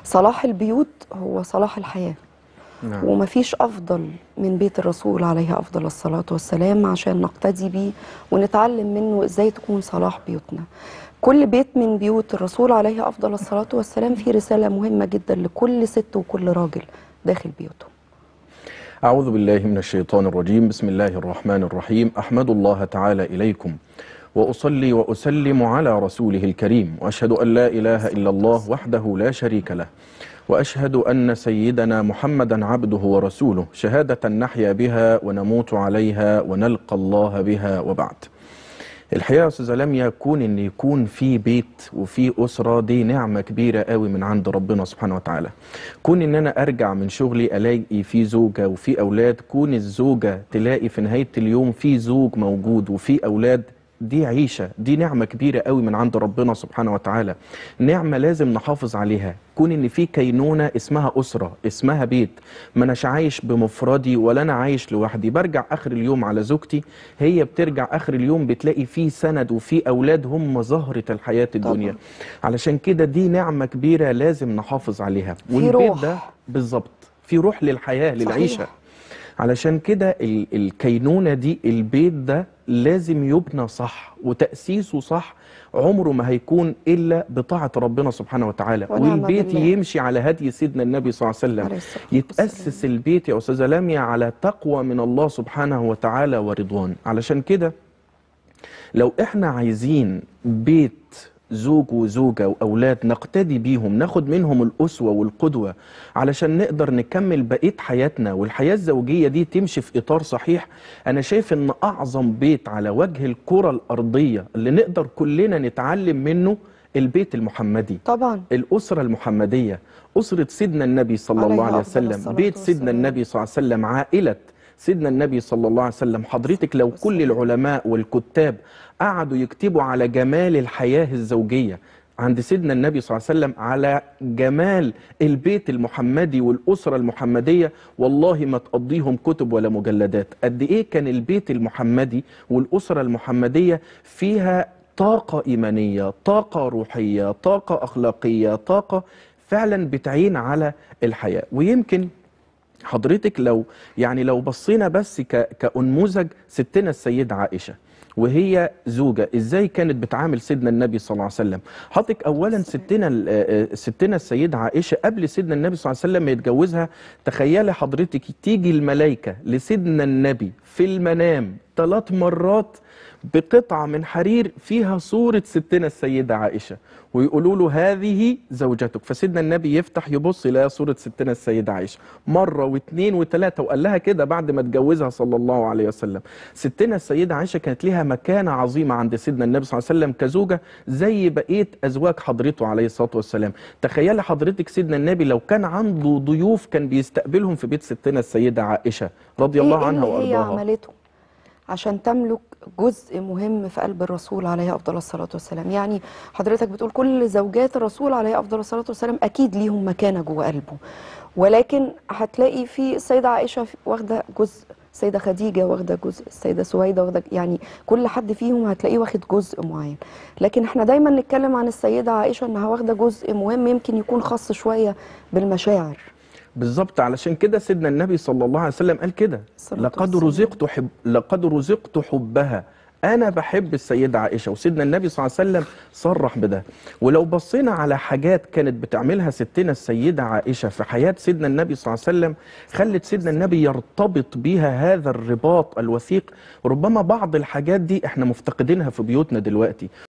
صلاح البيوت هو صلاح الحياة نعم ومفيش أفضل من بيت الرسول عليه أفضل الصلاة والسلام عشان نقتدي بيه ونتعلم منه إزاي تكون صلاح بيوتنا كل بيت من بيوت الرسول عليه أفضل الصلاة والسلام فيه رسالة مهمة جدا لكل ست وكل راجل داخل بيوتهم أعوذ بالله من الشيطان الرجيم بسم الله الرحمن الرحيم أحمد الله تعالى إليكم وأصلي وأسلم على رسوله الكريم وأشهد أن لا إله إلا الله وحده لا شريك له وأشهد أن سيدنا محمدا عبده ورسوله شهادة نحيا بها ونموت عليها ونلقى الله بها وبعد الحقيقه يا استاذه لميا كون ان يكون في بيت وفي اسره دي نعمه كبيره قوي من عند ربنا سبحانه وتعالى كون ان انا ارجع من شغلي الاقي في زوجه وفي اولاد كون الزوجه تلاقي في نهايه اليوم في زوج موجود وفي اولاد دي عيشة دي نعمة كبيرة قوي من عند ربنا سبحانه وتعالى نعمة لازم نحافظ عليها كون ان في كينونة اسمها أسرة اسمها بيت ما اناش عايش بمفردي ولا انا عايش لوحدي برجع اخر اليوم على زوجتي هي بترجع اخر اليوم بتلاقي في سند وفي اولاد هم زهرة الحياة الدنيا طبعا. علشان كده دي نعمة كبيرة لازم نحافظ عليها في والبيت روح. ده بالظبط في روح للحياة للعيشة صحيح. علشان كده ال- الكينونة دي البيت ده لازم يبنى صح وتأسيسه صح عمره ما هيكون إلا بطاعة ربنا سبحانه وتعالى ونعم والبيت بالله. يمشي على هدي سيدنا النبي صلى الله عليه عليه وسلم الصلاة يتأسس والسلام. البيت يا أستاذة لميا على تقوى من الله سبحانه وتعالى ورضوان علشان كده لو احنا عايزين بيت زوج وزوجة وأولاد نقتدي بيهم ناخد منهم الأسوة والقدوة علشان نقدر نكمل بقية حياتنا والحياة الزوجية دي تمشي في إطار صحيح أنا شايف إن أعظم بيت على وجه الكرة الأرضية اللي نقدر كلنا نتعلم منه البيت المحمدي طبعا الأسرة المحمدية أسرة سيدنا النبي صلى عليه الله عليه أفضل وسلم الصلاة بيت سيدنا والسلام. النبي صلى الله عليه وسلم عائلة سيدنا النبي صلى الله عليه وسلم حضرتك لو كل والسلام. العلماء والكتاب قعدوا يكتبوا على جمال الحياة الزوجية عند سيدنا النبي صلى الله عليه وسلم على جمال البيت المحمدي والأسرة المحمدية والله ما تقضيهم كتب ولا مجلدات قد إيه كان البيت المحمدي والأسرة المحمدية فيها طاقة إيمانية طاقة روحية طاقة أخلاقية طاقة فعلا بتعين على الحياة ويمكن حضرتك لو يعني لو بصينا بس ك كأنموذج ستنا السيدة عائشة وهي زوجة ازاي كانت بتعامل سيدنا النبي صلى الله عليه وسلم حضرتك اولا ستنا ال- آه، آه، ستنا السيدة عائشة قبل سيدنا النبي صلى الله عليه وسلم ما يتجوزها تخيلي حضرتك تيجي الملائكة لسيدنا النبي في المنام ثلاث مرات بقطعة من حرير فيها صورة ستنا السيدة عائشة ويقولوا له هذه زوجتك فسيدنا النبي يفتح يبص يلاقي صورة ستنا السيدة عائشة مرة واثنين وثلاثة وقال لها كده بعد ما اتجوزها صلى الله عليه وسلم ستنا السيدة عائشة كانت لها مكانة عظيمة عند سيدنا النبي صلى الله عليه وسلم كزوجة زي بقية أزواج حضرته عليه الصلاة والسلام تخيلي حضرتك سيدنا النبي لو كان عنده ضيوف كان بيستقبلهم في بيت ستنا السيدة عائشة رضي الله إيه عنها اللي هي وأرضاها عملته عشان تملك جزء مهم في قلب الرسول عليه افضل الصلاه والسلام يعني حضرتك بتقول كل زوجات الرسول عليه افضل الصلاه والسلام اكيد ليهم مكانه جوه قلبه ولكن هتلاقي في السيده عائشه في- واخده جزء السيده خديجه واخده جزء السيده سويده واخده يعني كل حد فيهم هتلاقيه واخد جزء معين لكن احنا دايما نتكلم عن السيده عائشه انها واخده جزء مهم يمكن يكون خاص شويه بالمشاعر بالظبط علشان كده سيدنا النبي صلى الله عليه وسلم قال كده الصلاة لقد والسلام. رزقت حب لقد رزقت حبها انا بحب السيده عائشه وسيدنا النبي صلى الله عليه وسلم صرح بده ولو بصينا على حاجات كانت بتعملها ستنا السيده عائشه في حياه سيدنا النبي صلى الله عليه وسلم خلت سيدنا النبي يرتبط بيها هذا الرباط الوثيق ربما بعض الحاجات دي احنا مفتقدينها في بيوتنا دلوقتي